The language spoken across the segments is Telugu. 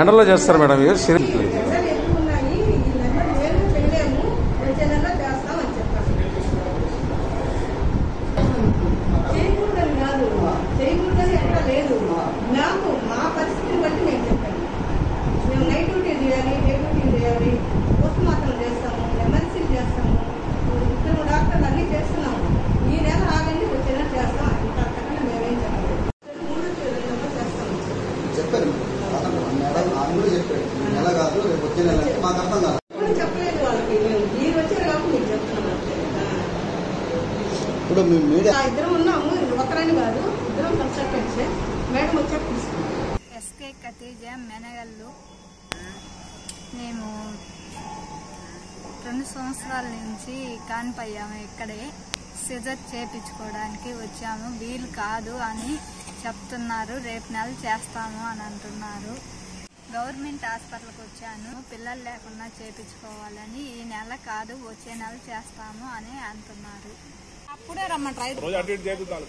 ఎండలో చేస్తారు మేడం ఇవి సిరి- ఎండలు ఎక్కువ ఉన్నాయి ఈ నెల వేరు చేయలేము వచ్చే నెల చేస్తామని చెప్పారు చేయకూడదని కాదు చేయకూడదని ఎక్కడ లేదు నాకు మా పరిస్థితిని బట్టి నేను చెప్పాను మేము నైట్ డ్యూటీ చేయాలి డే డ్యూటీ చేయాలి పోస్ట్ మార్టం చేస్తాము ఎమర్జెన్సీ చేస్తాము ఇద్దరు డాక్టర్లు అన్నీ చేస్తున్నాము ఈ నెల ఆగండి వచ్చే నెల చేస్తాం ఇంత అంతకన్నా మేమేం చెప్పలేదు మూడు నెలలో చేస్తాము చెప్పారు మేడం ఆమె కూడా చెప్పాడు ఈ నెల కాదు రేపు వచ్చే నెల అంటే మాకు అర్థం కాదు ఇప్పుడు చెప్పలేదు వాళ్ళకి మేము మీరు వచ్చారు కాబట్టి మీకు చెప్తున్నాం అంతే. ఇప్పుడు మీ మీడియా ఆ ఇద్దరం ఉన్నాము ఒకరని కాదు ఇద్దరం కన్సల్టెంట్స్ మేడం వచ్చాక తీసుకున్నాం ఎస్కే కతీజ మెనగల్లు మేము రెండు సంవత్సరాల నుంచి కానిపోయాము ఇక్కడే సిజర్ చేపించుకోవడానికి వచ్చాము వీలు కాదు అని చెప్తున్నారు రేపు నెల చేస్తాము అని అంటున్నారు గవర్నమెంట్ హాస్పిటల్కి వచ్చాను పిల్లలు లేకుండా చేపించుకోవాలని ఈ నెల కాదు వచ్చే నెల చేస్తాము అని అంటున్నారు అప్పుడే రమ్మంటారు రోజు అటు ఇటు చేద్దాం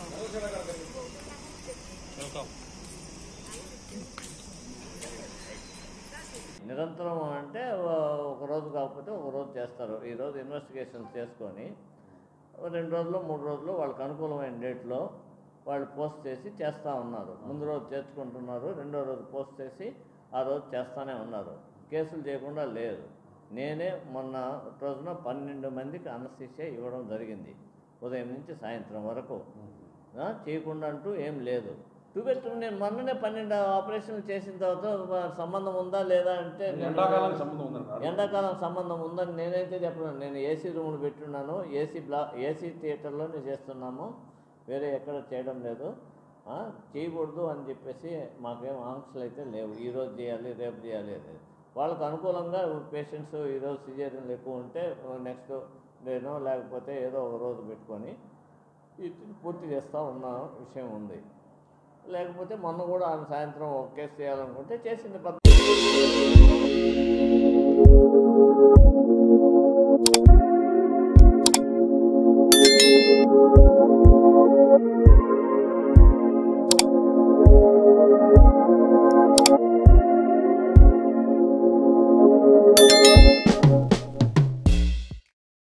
నిరంతరం అంటే ఓ- ఒక రోజు కాకపోతే ఒక రోజు చేస్తారు ఈ రోజు ఇన్వెస్టిగేషన్ చేసుకొని ఓ రెండు రోజులు మూడు రోజులు వాళ్ళకి అనుకూలమైన డేట్లో వాళ్ళు పోస్ట్ చేసి చేస్తూ ఉన్నారు ముందు రోజు చేర్చుకుంటున్నారు రెండో రోజు పోస్ట్ చేసి ఆ రోజు చేస్తూనే ఉన్నారు కేసులు చేయకుండా లేదు నేనే మొన్న రోజున పన్నెండు మందికి అనస్థిషియా ఇవ్వడం జరిగింది ఉదయం నుంచి సాయంత్రం వరకు ఆ, చేయకుండా అంటూ ఏం లేదు చూపెట్టు నేను మొన్ననే పన్నెండు ఆపరేషన్లు చేసిన తర్వాత వ- సంబంధం ఉందా లేదా అంటే నేను- ఎండాకాలానికి సంబంధం ఉందండి ఎండాకాలం సంబంధం ఉందని నేనైతే చెప్పను నేను ఏసీ రూములు పెట్టున్నాను ఏసీ బ్లా ఏసీ థియేటర్లోనే చేస్తున్నాము వేరే ఎక్కడ చేయడం లేదు ఆ, చేయకూడదు అని చెప్పేసి మాకేం ఆంక్షలు అయితే లేవు ఈరోజు చేయాలి రేపు చేయాలి అనేది వాళ్ళకు అనుకూలంగా పేషెంట్స్ ఈరోజు సిజేరియన్లు ఎక్కువ ఉంటే నెక్స్ట్ డేనో లేకపోతే ఏదో ఒక రోజు పెట్టుకొని ఇది పూర్తి చేస్తూ ఉన్న విషయం ఉంది లేకపోతే మొన్న కూడా ఆయన సాయంత్రం ఒక కేసు చేయాలనుకుంటే చేసింది పద్ధతి